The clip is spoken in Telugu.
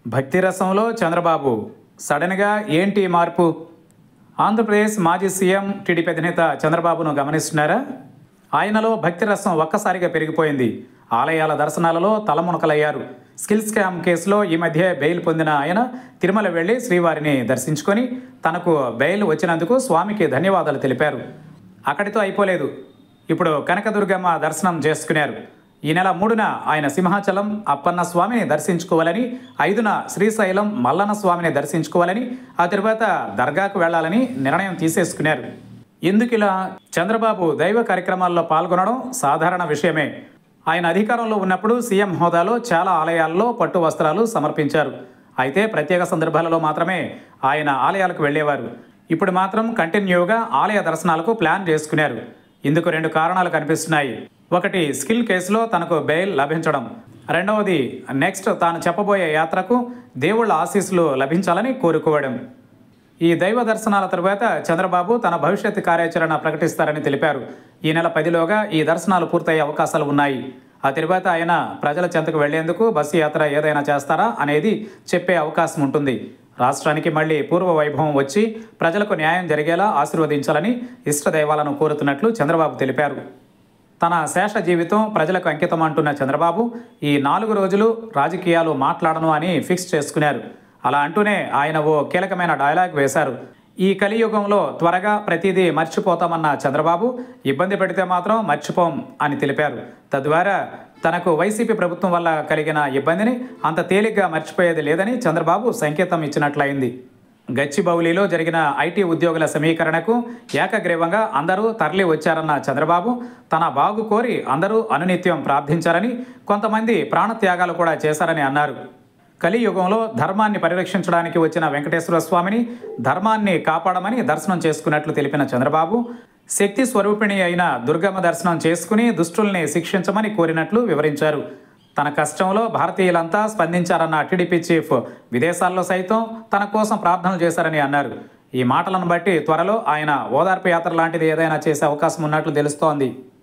భక్తి రసంలో చంద్రబాబు సడన్గా ఏంటి ఈ మార్పు ఆంధ్రప్రదేశ్ మాజీ సీఎం టీడీపీ అధినేత చంద్రబాబును గమనిస్తున్నారా ఆయనలో భక్తి రసం ఒక్కసారిగా పెరిగిపోయింది ఆలయాల దర్శనాలలో తలమునకలయ్యారు స్కిల్ స్కామ్ కేసులో ఈ మధ్య బెయిల్ పొందిన ఆయన తిరుమల వెళ్లి శ్రీవారిని దర్శించుకొని తనకు బెయిల్ వచ్చినందుకు స్వామికి ధన్యవాదాలు తెలిపారు అక్కడితో అయిపోలేదు ఇప్పుడు కనకదుర్గమ్మ దర్శనం చేసుకున్నారు ఈ నెల మూడున ఆయన సింహాచలం అప్పన్న స్వామిని దర్శించుకోవాలని ఐదున శ్రీశైలం మల్లన్న స్వామిని దర్శించుకోవాలని ఆ తర్వాత దర్గాకు వెళ్లాలని నిర్ణయం తీసేసుకున్నారు ఎందుకిలా చంద్రబాబు దైవ కార్యక్రమాల్లో పాల్గొనడం సాధారణ విషయమే ఆయన అధికారంలో ఉన్నప్పుడు సీఎం హోదాలో చాలా ఆలయాల్లో పట్టు వస్త్రాలు సమర్పించారు అయితే ప్రత్యేక సందర్భాలలో మాత్రమే ఆయన ఆలయాలకు వెళ్ళేవారు ఇప్పుడు మాత్రం కంటిన్యూగా ఆలయ దర్శనాలకు ప్లాన్ చేసుకున్నారు ఇందుకు రెండు కారణాలు కనిపిస్తున్నాయి ఒకటి స్కిల్ కేసులో తనకు బెయిల్ లభించడం రెండవది నెక్స్ట్ తాను చెప్పబోయే యాత్రకు దేవుళ్ళ ఆశీస్సులు లభించాలని కోరుకోవడం ఈ దైవ దర్శనాల తరువాత చంద్రబాబు తన భవిష్యత్ కార్యాచరణ ప్రకటిస్తారని తెలిపారు ఈ నెల పదిలోగా ఈ దర్శనాలు పూర్తయ్యే అవకాశాలు ఉన్నాయి ఆ తర్వాత ఆయన ప్రజల చెంతకు వెళ్లేందుకు బస్సు యాత్ర ఏదైనా చేస్తారా అనేది చెప్పే అవకాశం ఉంటుంది రాష్ట్రానికి మళ్ళీ పూర్వ వైభవం వచ్చి ప్రజలకు న్యాయం జరిగేలా ఆశీర్వదించాలని ఇష్టదైవాలను కోరుతున్నట్లు చంద్రబాబు తెలిపారు తన శేష జీవితం ప్రజలకు అంకితం అంటున్న చంద్రబాబు ఈ నాలుగు రోజులు రాజకీయాలు మాట్లాడను అని ఫిక్స్ చేసుకున్నారు అలా అంటూనే ఆయన ఓ కీలకమైన డైలాగ్ వేశారు ఈ కలియుగంలో త్వరగా ప్రతిదీ మర్చిపోతామన్న చంద్రబాబు ఇబ్బంది పెడితే మాత్రం మర్చిపోం అని తెలిపారు తద్వారా తనకు వైసీపీ ప్రభుత్వం వల్ల కలిగిన ఇబ్బందిని అంత తేలిగ్గా మర్చిపోయేది లేదని చంద్రబాబు సంకేతం ఇచ్చినట్లయింది గచ్చిబౌలిలో జరిగిన ఐటీ ఉద్యోగుల సమీకరణకు ఏకగ్రీవంగా అందరూ తరలి వచ్చారన్న చంద్రబాబు తన బాగు కోరి అందరూ అనునిత్యం ప్రార్థించారని కొంతమంది ప్రాణత్యాగాలు కూడా చేశారని అన్నారు కలియుగంలో ధర్మాన్ని పరిరక్షించడానికి వచ్చిన వెంకటేశ్వర స్వామిని ధర్మాన్ని కాపాడమని దర్శనం చేసుకున్నట్లు తెలిపిన చంద్రబాబు శక్తి స్వరూపిణి అయిన దుర్గమ్మ దర్శనం చేసుకుని దుష్టుల్ని శిక్షించమని కోరినట్లు వివరించారు తన కష్టంలో భారతీయులంతా స్పందించారన్న టీడీపీ చీఫ్ విదేశాల్లో సైతం తన కోసం ప్రార్థనలు చేశారని అన్నారు ఈ మాటలను బట్టి త్వరలో ఆయన ఓదార్పు యాత్ర లాంటిది ఏదైనా చేసే అవకాశం ఉన్నట్లు తెలుస్తోంది